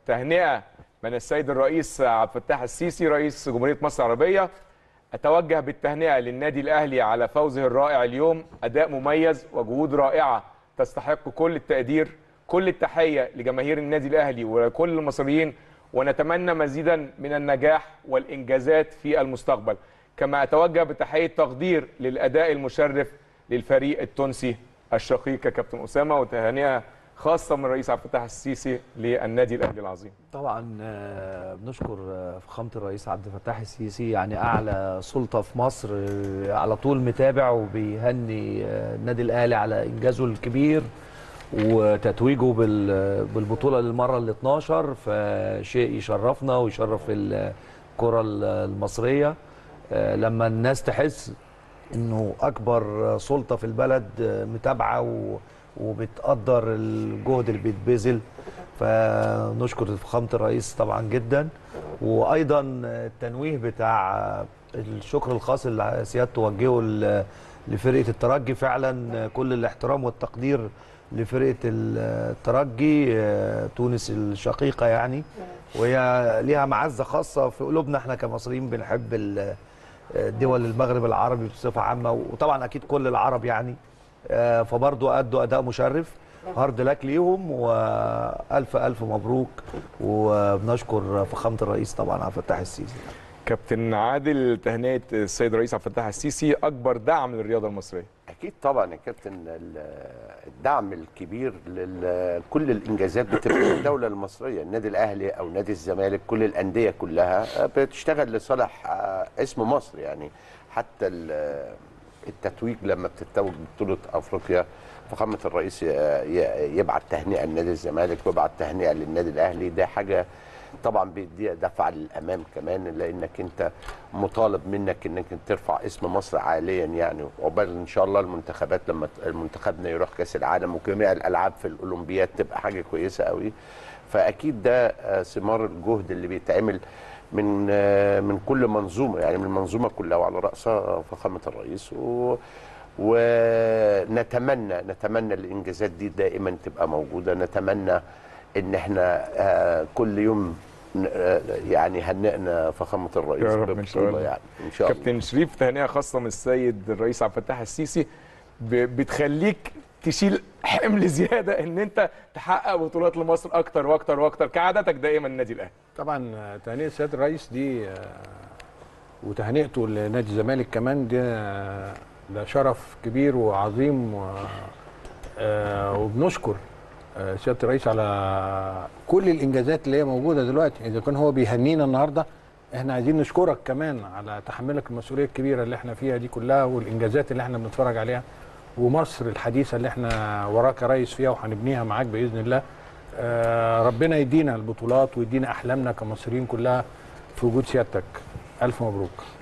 تهنئه من السيد الرئيس عبد الفتاح السيسي رئيس جمهوريه مصر العربيه اتوجه بالتهنئه للنادي الاهلي على فوزه الرائع اليوم اداء مميز وجهود رائعه تستحق كل التقدير كل التحيه لجماهير النادي الاهلي ولكل المصريين ونتمنى مزيدا من النجاح والانجازات في المستقبل كما اتوجه بتحيه تقدير للاداء المشرف للفريق التونسي الشقيق يا كابتن اسامه وتهنئه خاصه من الرئيس عبد الفتاح السيسي للنادي الاهلي العظيم طبعا آه، بنشكر آه، فخامه الرئيس عبد الفتاح السيسي يعني اعلى سلطه في مصر آه، على طول متابع وبيهني آه، النادي الاهلي على انجازه الكبير وتتويجه بال- بالبطوله للمره ال 12 فشيء يشرفنا ويشرف الكره المصريه آه، لما الناس تحس انه اكبر سلطه في البلد آه، متابعه و- وبتقدر الجهد اللي بيتبذل فنشكر فخامه الرئيس طبعا جدا وايضا التنويه بتاع الشكر الخاص اللي سيادته وجهه ل- لفرقه الترجي فعلا كل الاحترام والتقدير لفرقه الترجي آه، تونس الشقيقه يعني وهي ليها معزه خاصه في قلوبنا احنا كمصريين بنحب ال- دول المغرب العربي بصفه عامه وطبعا اكيد كل العرب يعني آه، فبرضه ادوا اداء مشرف هارد لك ليهم والف الف مبروك وبنشكر فخامه الرئيس طبعا عبد الفتاح السيسي كابتن عادل تهنئه السيد الرئيس عبد الفتاح السيسي اكبر دعم للرياضه المصريه اكيد طبعا يا كابتن ال- الدعم الكبير لكل الانجازات بتبقى الدوله المصريه النادي الاهلي او نادي الزمالك كل الانديه كلها بتشتغل لصالح آه، اسم مصر يعني حتى ال- التتويج لما بتتوج بطوله افريقيا فخامه الرئيس ي- ي- يبعت تهنئه لنادي الزمالك ويبعت تهنئه للنادي الاهلي ده حاجه طبعا بيدي دفعه للامام كمان لانك انت مطالب منك انك ترفع اسم مصر عاليا يعني عقبال ان شاء الله المنتخبات لما ت- منتخبنا يروح كاس العالم وجميع الالعاب في الاولمبياد تبقى حاجه كويسه قوي فاكيد ده آه، ثمار الجهد اللي بيتعمل من آه، من كل منظومه يعني من المنظومه كلها وعلى راسها فخامه الرئيس و ونتمنى نتمنى الانجازات دي دائما تبقى موجوده نتمنى ان احنا آه، كل يوم ن- آه، يعني هنئنا فخامه الرئيس يا رب إن شاء ببطولة الله. يعني ان شاء الله كابتن شريف تهنئه خاصه من السيد الرئيس عبد الفتاح السيسي ب- بتخليك تشيل حمل زياده ان انت تحقق بطولات لمصر اكتر واكتر واكتر كعادتك دائما النادي الاهلي طبعا آه، تهنئه السيد الرئيس دي آه، وتهنئته لنادي الزمالك كمان ده آه، ده شرف كبير وعظيم و آه، وبنشكر آه، سياده الرئيس على كل الانجازات اللي هي موجوده دلوقتي اذا كان هو بيهنينا النهارده احنا عايزين نشكرك كمان على تحملك المسؤوليه الكبيره اللي احنا فيها دي كلها والانجازات اللي احنا بنتفرج عليها ومصر الحديثه اللي احنا وراك يا ريس فيها وهنبنيها معاك باذن الله آه، ربنا يدينا البطولات ويدينا احلامنا كمصريين كلها في وجود سيادتك الف مبروك